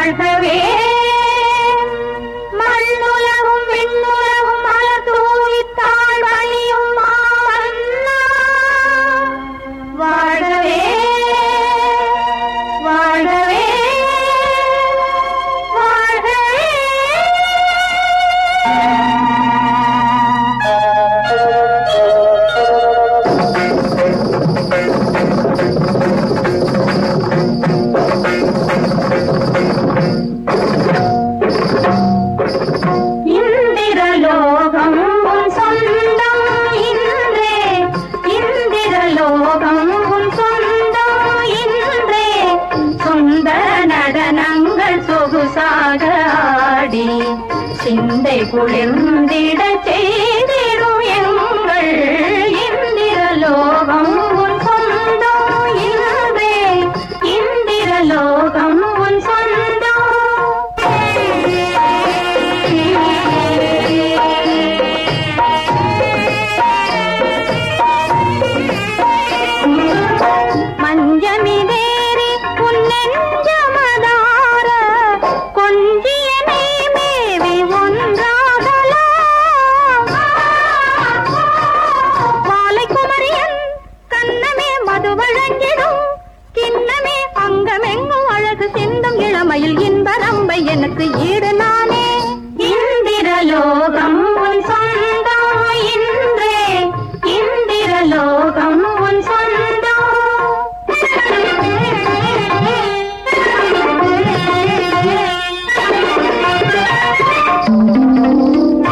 வாழ்கவே மண்ணுலகும் விண்ணுலகும் மலர் தூவித்தாள் வழியும் மாவண்ணா வாழ்கவே வாழ்கவே வாழ்கவே இந்திரலோகம் உன் சொந்தம் இன்றே இந்திரலோகம் உன் சொந்தம் இன்றே சுந்தர நடனங்கள் சொகுசாக ஆடி சிந்தை குளிர்ந்திட செய்திடும் எங்கள் இந்திரலோகம் உன் சொந்தம் இன்றே இந்திரலோகம் உன் சொந்தம் மஞ்சமிதேறி புன்னெஞ்சமதார கொஞ்சியமே மேவி ஒன்றாகலாம் மாலை குமரியன் கண்ணமே மது வழங்கிடும் கிண்ணமே அங்கமெங்கும் அழகு சிந்தும் இளமையில் இன்பரம்பை எனக்கு ஈடு நானே இந்திரலோகம் உன் சொந்தம் இன்றே இந்திரலோகம் உன் சொந்தம்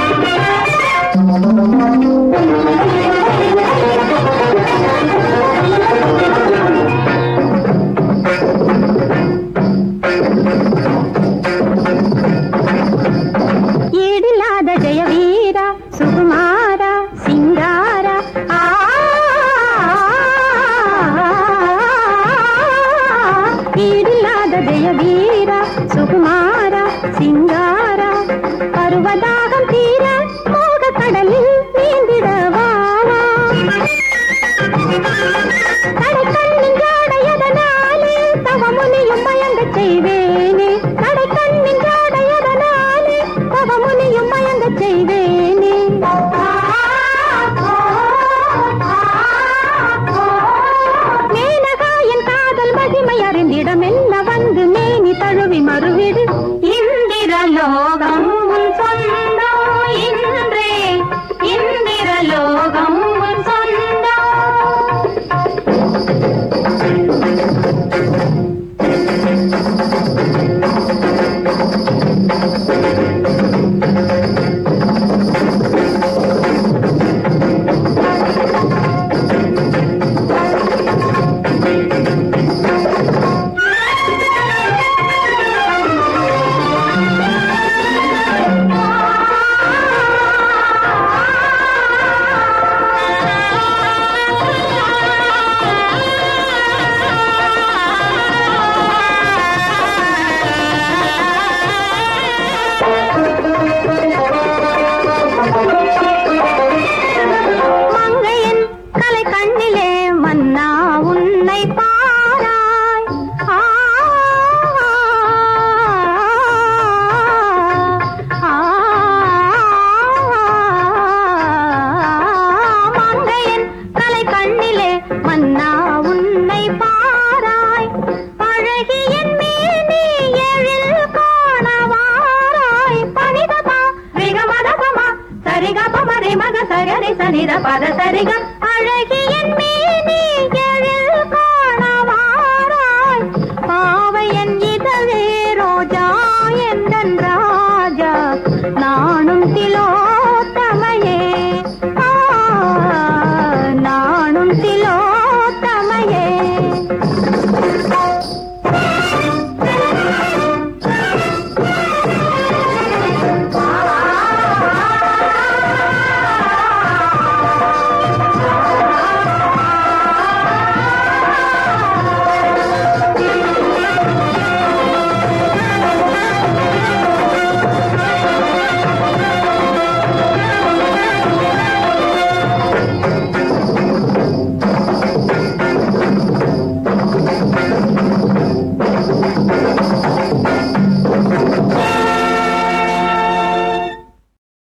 ஈடில்லாத ஜெயவீரா சுகுமாரா சிங்காரா ஆ, ஈடில்லாத ஜெயவீரா சுகுமாரா சிங்காரா பருவதாகம் தீர மோக கடலில் நீந்திடவாவா கடைக்கண்ணின் ஜாடையதனாலே தவமுனியும் மயங்கச் செய்வேனே கடைக்கண்ணின் ஜாடையதனாலே தவமுனியும் மயங்கச் செய்வேனே மேனகா என் காதல் மகிமை அறிந்திடம் என்ன வந்து மேனி தழுவி மறுவிடு இந்திரலோகம் உன் சொந்தம் இன்றே இந்திரலோகம் உன் சொந்தம் மங்கையன் கலை கண்ணிலே மன்னா உன்னை பாராய் ஆ, ஆ, மங்கையன் கலை கண்ணிலே மன்னா உன்னை பாராய் அழகியன் மேனி எழில் காணவாராய் பனிதமா மிக மதகமா சரிக பமரி மக சகரி சனித பத சரிக